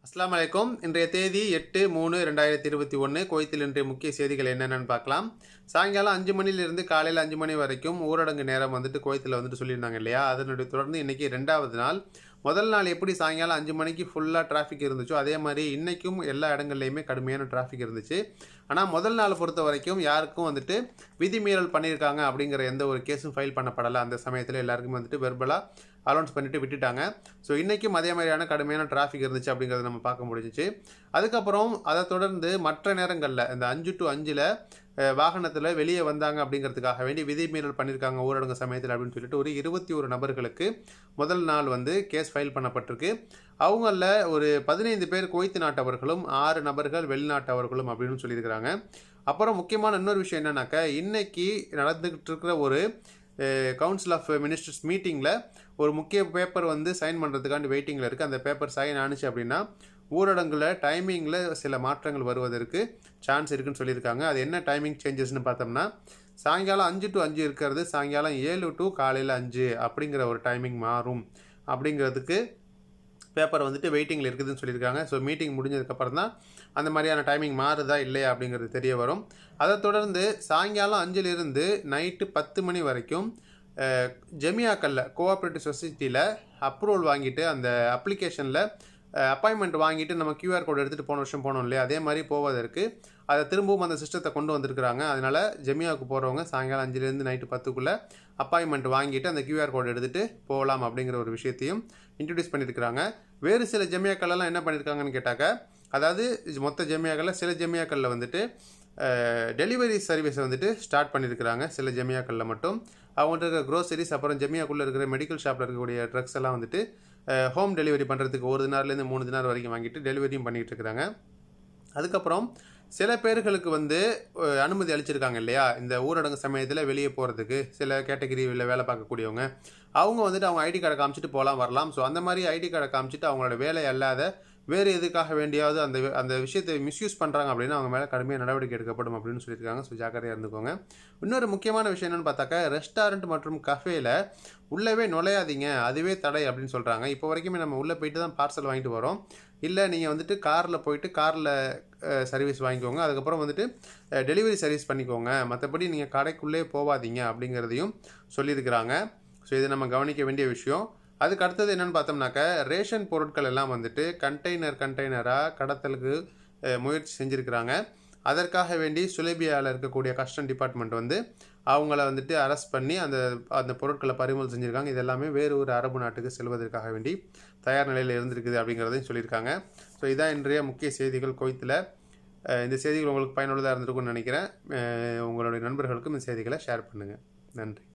அஸ்ஸலாமு அலைக்கும் இன்றைய தேதி எட்டு மூணு ரெண்டாயிரத்தி இருபத்தி ஒன்று கோயத்தில் இன்றைய முக்கிய செய்திகள் என்னென்னு பார்க்கலாம் சாயங்காலம் அஞ்சு மணிலிருந்து காலையில் அஞ்சு மணி வரைக்கும் ஊரடங்கு நேரம் வந்துட்டு கோயத்தில் வந்துட்டு சொல்லியிருந்தாங்க இல்லையா அதனுடைய தொடர்ந்து இன்னைக்கு ரெண்டாவது நாள் முதல் நாள் எப்படி சாயங்காலம் அஞ்சு மணிக்கு ஃபுல்லாக டிராஃபிக் இருந்துச்சோ அதே மாதிரி இன்றைக்கும் எல்லா இடங்கள்லையுமே கடுமையான டிராஃபிக் இருந்துச்சு ஆனால் முதல் நாள் பொறுத்த வரைக்கும் யாருக்கும் வந்துட்டு விதிமீறல் பண்ணியிருக்காங்க அப்படிங்கிற எந்த ஒரு கேஸும் ஃபைல் பண்ணப்படலை அந்த சமயத்தில் எல்லாருக்கும் வந்துட்டு வெர்பலாக அலௌன்ஸ் பண்ணிட்டு விட்டுட்டாங்க ஸோ இன்றைக்கும் அதே மாதிரியான கடுமையான டிராஃபிக் இருந்துச்சு அப்படிங்கிறத நம்ம பார்க்க முடிஞ்சிச்சு அதுக்கப்புறம் அதை தொடர்ந்து மற்ற நேரங்களில் இந்த அஞ்சு டு அஞ்சில் வாகனத்தில் வெளியே வந்தாங்க அப்படிங்கிறதுக்காக வேண்டி விதிமீறல் பண்ணியிருக்காங்க ஊரடங்கு சமயத்தில் அப்படின்னு சொல்லிட்டு ஒரு இருபத்தி ஒரு நபர்களுக்கு முதல் நாள் வந்து கேஸ் ஃபைல் பண்ணப்பட்டிருக்கு அவங்களில் ஒரு பதினைந்து பேர் குவைத்து நாட்டவர்களும் ஆறு நபர்கள் வெளிநாட்டவர்களும் அப்படின்னு சொல்லியிருக்கிறாங்க அப்புறம் முக்கியமான இன்னொரு விஷயம் என்னன்னாக்கா இன்னைக்கு நடந்துகிட்டு இருக்கிற ஒரு கவுன்சில் ஆஃப் மினிஸ்டர்ஸ் மீட்டிங்கில் ஒரு முக்கிய பேப்பர் வந்து சைன் பண்ணுறதுக்காண்டி வெயிட்டிங்கில் இருக்குது அந்த பேப்பர் சைன் ஆனிச்சு அப்படின்னா ஊரடங்கில் டைமிங்கில் சில மாற்றங்கள் வருவதற்கு சான்ஸ் இருக்குன்னு சொல்லியிருக்காங்க அது என்ன டைமிங் சேஞ்சஸ்னு பார்த்தோம்னா சாயங்காலம் அஞ்சு டு அஞ்சு இருக்கிறது சாயங்காலம் ஏழு டு காலையில் அஞ்சு அப்படிங்கிற ஒரு டைமிங் மாறும் அப்படிங்கிறதுக்கு பேப்பர் வந்துட்டு வெயிட்டிங்கில் இருக்குதுன்னு சொல்லியிருக்காங்க ஸோ மீட்டிங் முடிஞ்சதுக்கப்புறம் தான் அந்த மாதிரியான டைமிங் மாறுதா இல்லையா அப்படிங்கிறது தெரிய வரும் அதை தொடர்ந்து சாயங்காலம் அஞ்சிலிருந்து நைட்டு பத்து மணி வரைக்கும் ஜெமியாக்கல்ல கோஆப்ரேட்டிவ் சொசைட்டியில் அப்ரூவல் வாங்கிட்டு அந்த அப்ளிகேஷனில் அப்பாயின்மெண்ட் வாங்கிட்டு நம்ம கியூஆர் கோட் எடுத்துகிட்டு போன வருஷம் போனோம் இல்லையா அதே மாதிரி போவதற்கு அதை திரும்பவும் அந்த சிஸ்டத்தை கொண்டு வந்திருக்கிறாங்க அதனால் ஜெமியாவுக்கு போகிறவங்க சாயங்காலம் அஞ்சுலேருந்து நைட்டு பத்துக்குள்ளே அப்பாயின்மெண்ட் வாங்கிட்டு அந்த கியூஆர் கோட் எடுத்துகிட்டு போகலாம் அப்படிங்கிற ஒரு விஷயத்தையும் இன்ட்ரடியூஸ் பண்ணியிருக்கிறாங்க வேறு சில ஜெமியாக்கள்லாம் என்ன பண்ணியிருக்காங்கன்னு கேட்டாக்க அதாவது மொத்த ஜெமியாக்களில் சில ஜெமியாக்களில் வந்துட்டு டெலிவரி சர்வீஸை வந்துட்டு ஸ்டார்ட் பண்ணியிருக்கிறாங்க சில ஜெமியாக்களில் மட்டும் அவங்கள்ட்ட இருக்கிற க்ரோசரிஸ் அப்புறம் ஜெமியாக்குள்ளே இருக்கிற மெடிக்கல் ஷாப்பில் இருக்கக்கூடிய ட்ரக்ஸ் எல்லாம் வந்துட்டு ஹோம் டெலிவரி பண்ணுறதுக்கு ஒரு தினார்லேருந்து மூணு தினார் வரைக்கும் வாங்கிட்டு டெலிவரியும் பண்ணிகிட்டு இருக்கிறாங்க அதுக்கப்புறம் சில பேர்களுக்கு வந்து அனுமதி அளிச்சிருக்காங்க இல்லையா இந்த ஊரடங்கு சமயத்தில் வெளியே போகிறதுக்கு சில கேட்டகரியில் வேலை பார்க்கக்கூடியவங்க அவங்க வந்துட்டு அவங்க ஐடி கார்டை காமிச்சிட்டு போகலாம் வரலாம் ஸோ அந்த மாதிரி ஐடி கார்டை காமிச்சிட்டு அவங்களோட வேலை அல்லாத வேறு எதுக்காக வேண்டியாவது அந்த அந்த விஷயத்தை மிஸ்யூஸ் பண்ணுறாங்க அப்படின்னா அவங்க மேலே கடுமையாக நடவடிக்கை எடுக்கப்படும் அப்படின்னு சொல்லியிருக்காங்க ஸோ ஜாக்கிரதையாக இருந்துக்கோங்க இன்னொரு முக்கியமான விஷயம் என்னென்னு பார்த்தாக்கா ரெஸ்டாரண்ட் மற்றும் கஃபேல உள்ளவே நுழையாதீங்க அதுவே தடை அப்படின்னு சொல்கிறாங்க இப்போ வரைக்குமே நம்ம உள்ளே போயிட்டு தான் பார்சல் வாங்கிட்டு வரோம் இல்லை நீங்கள் வந்துட்டு காரில் போயிட்டு காரில் சர்வீஸ் வாங்கிக்கோங்க அதுக்கப்புறம் வந்துட்டு டெலிவரி சர்வீஸ் பண்ணிக்கோங்க மற்றபடி நீங்கள் கடைக்குள்ளே போகாதீங்க அப்படிங்கிறதையும் சொல்லியிருக்கிறாங்க ஸோ இது நம்ம கவனிக்க வேண்டிய விஷயம் அதுக்கு அடுத்தது என்னென்னு பார்த்தோம்னாக்க ரேஷன் பொருட்கள் எல்லாம் வந்துட்டு கண்டெய்னர் கண்டெய்னராக கடத்தலுக்கு முயற்சி செஞ்சுருக்கிறாங்க அதற்காக வேண்டி சுலேபியாவில் இருக்கக்கூடிய கஸ்டம் டிபார்ட்மெண்ட் வந்து அவங்கள வந்துட்டு அரெஸ்ட் பண்ணி அந்த அந்த பொருட்களை பறிமுதல் செஞ்சுருக்காங்க இது எல்லாமே வேறு ஒரு அரபு நாட்டுக்கு செல்வதற்காக வேண்டி தயார் நிலையில் இருந்திருக்குது அப்படிங்கிறதையும் சொல்லியிருக்காங்க ஸோ இதான் இன்றைய முக்கிய செய்திகள் கோயத்தில் இந்த செய்திகள் உங்களுக்கு பயனுள்ளதாக இருந்திருக்கும்னு நினைக்கிறேன் உங்களுடைய நண்பர்களுக்கும் இந்த செய்திகளை ஷேர் பண்ணுங்கள் நன்றி